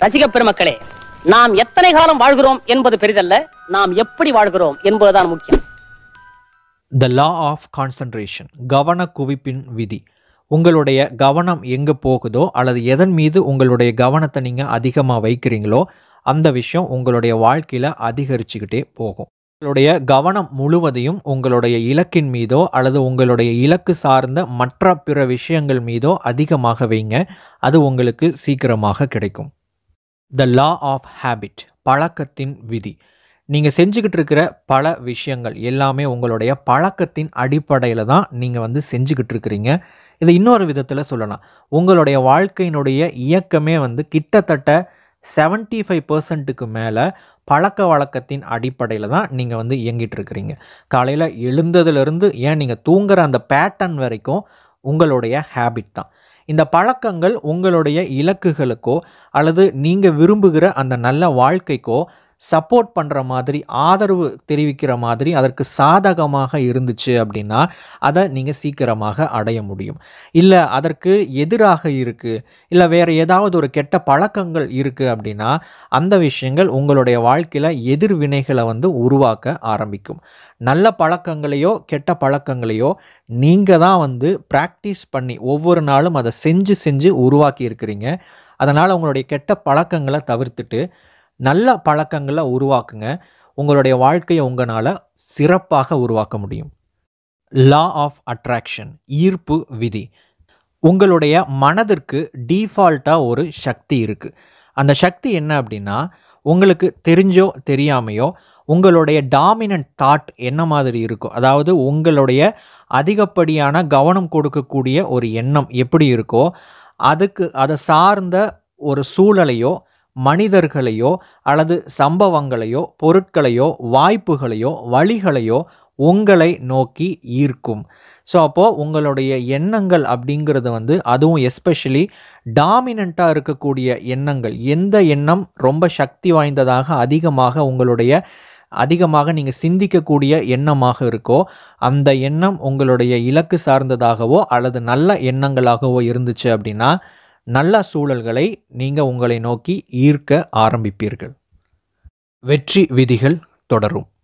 ரசிக பெருமக்களே நாம் எத்தனை காலம் வாழ்கிறோம் என்பது பெரிதல்ல நாம் எப்படி வாழ்கிறோம் என்பதுதான் முக்கியம் த லா ஆஃப் கான்சன்ட்ரேஷன் கவன குவிப்பின் விதி உங்களுடைய கவனம் எங்கே போகுதோ அல்லது எதன் மீது உங்களுடைய கவனத்தை நீங்கள் அதிகமாக வைக்கிறீங்களோ அந்த விஷயம் உங்களுடைய வாழ்க்கையில் அதிகரிச்சுக்கிட்டே போகும் உங்களுடைய கவனம் முழுவதையும் உங்களுடைய இலக்கின் மீதோ அல்லது உங்களுடைய இலக்கு சார்ந்த மற்ற பிற விஷயங்கள் மீதோ அதிகமாக வைங்க அது உங்களுக்கு சீக்கிரமாக கிடைக்கும் த லா ஆஃப் ஹேபிட் பழக்கத்தின் விதி நீங்கள் செஞ்சுக்கிட்டு இருக்கிற பல விஷயங்கள் எல்லாமே உங்களுடைய பழக்கத்தின் அடிப்படையில் தான் நீங்கள் வந்து செஞ்சுக்கிட்டு இருக்கிறீங்க இதை இன்னொரு விதத்தில் சொல்லலாம் உங்களுடைய வாழ்க்கையினுடைய இயக்கமே வந்து கிட்டத்தட்ட 75% ஃபைவ் பர்சன்ட்டுக்கு மேலே பழக்க வழக்கத்தின் அடிப்படையில் தான் நீங்கள் வந்து இயங்கிட்டு இருக்கிறீங்க காலையில் எழுந்ததுலேருந்து ஏன் நீங்கள் தூங்குற அந்த பேட்டர்ன் வரைக்கும் உங்களுடைய ஹேபிட் தான் இந்த பழக்கங்கள் உங்களுடைய இலக்குகளுக்கோ அல்லது நீங்கள் விரும்புகிற அந்த நல்ல வாழ்க்கைக்கோ சப்போர்ட் பண்ணுற மாதிரி ஆதரவு தெரிவிக்கிற மாதிரி அதற்கு சாதகமாக இருந்துச்சு அப்படின்னா அதை நீங்கள் சீக்கிரமாக அடைய முடியும் இல்லை அதற்கு எதிராக இருக்குது இல்லை வேறு ஏதாவது ஒரு கெட்ட பழக்கங்கள் இருக்குது அப்படின்னா அந்த விஷயங்கள் உங்களுடைய வாழ்க்கையில் எதிர்வினைகளை வந்து உருவாக்க ஆரம்பிக்கும் நல்ல பழக்கங்களையோ கெட்ட பழக்கங்களையோ நீங்கள் தான் வந்து ப்ராக்டிஸ் பண்ணி ஒவ்வொரு நாளும் அதை செஞ்சு செஞ்சு உருவாக்கி இருக்கிறீங்க அதனால் உங்களுடைய கெட்ட பழக்கங்களை தவிர்த்துட்டு நல்ல பழக்கங்களை உருவாக்குங்க உங்களுடைய வாழ்க்கையை உங்களால் சிறப்பாக உருவாக்க முடியும் லா ஆஃப் அட்ராக்ஷன் ஈர்ப்பு விதி உங்களுடைய மனதிற்கு டீஃபால்ட்டாக ஒரு சக்தி இருக்குது அந்த சக்தி என்ன அப்படின்னா உங்களுக்கு தெரிஞ்சோ தெரியாமையோ உங்களுடைய டாமினன்ட் தாட் என்ன மாதிரி இருக்கும் அதாவது உங்களுடைய அதிகப்படியான கவனம் கொடுக்கக்கூடிய ஒரு எண்ணம் எப்படி இருக்கோ அதுக்கு அதை சார்ந்த ஒரு சூழலையோ மனிதர்களையோ அல்லது சம்பவங்களையோ பொருட்களையோ வாய்ப்புகளையோ வழிகளையோ உங்களை நோக்கி ஈர்க்கும் ஸோ அப்போது உங்களுடைய எண்ணங்கள் அப்படிங்கிறது வந்து அதுவும் எஸ்பெஷலி டாமினண்ட்டாக இருக்கக்கூடிய எண்ணங்கள் எந்த எண்ணம் ரொம்ப சக்தி வாய்ந்ததாக அதிகமாக உங்களுடைய அதிகமாக நீங்கள் சிந்திக்கக்கூடிய எண்ணமாக இருக்கோ அந்த எண்ணம் உங்களுடைய இலக்கு சார்ந்ததாகவோ அல்லது நல்ல எண்ணங்களாகவோ இருந்துச்சு அப்படின்னா நல்ல சூழல்களை நீங்கள் உங்களை நோக்கி ஈர்க்க ஆரம்பிப்பீர்கள் வெற்றி விதிகள் தொடரும்